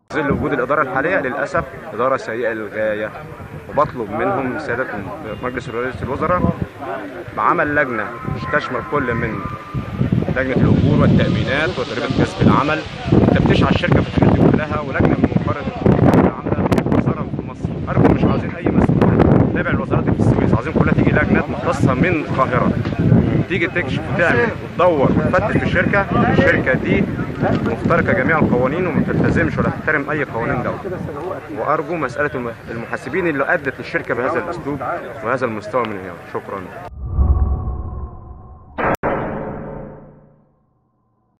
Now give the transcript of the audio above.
ظل وجود الإدارة الحالية للأسف إدارة سيئة للغاية وبطلب منهم سيادة مجلس رئيس الوزراء بعمل لجنة تشمل كل من لجنة الأجور والتأمينات وضريبة كسب العمل تفتيش على الشركة في الحاجات دي كلها ولجنة من مقارنة العاملة في وزارة في مصر أرجو مش عاوزين أي مسؤول تابع الوزارات دي في السويس عاوزين كلها تيجي لجنات مختصة من القاهرة تيجي تكشف وتعمل وتدور وتفتش في الشركة الشركة دي مخترقة جميع القوانين وما بتلتزمش ولا تحترم أي قوانين دولة وأرجو مسألة الم- المحاسبين اللي أدت للشركة بهذا الأسلوب وهذا المستوى من الانهيار شكرا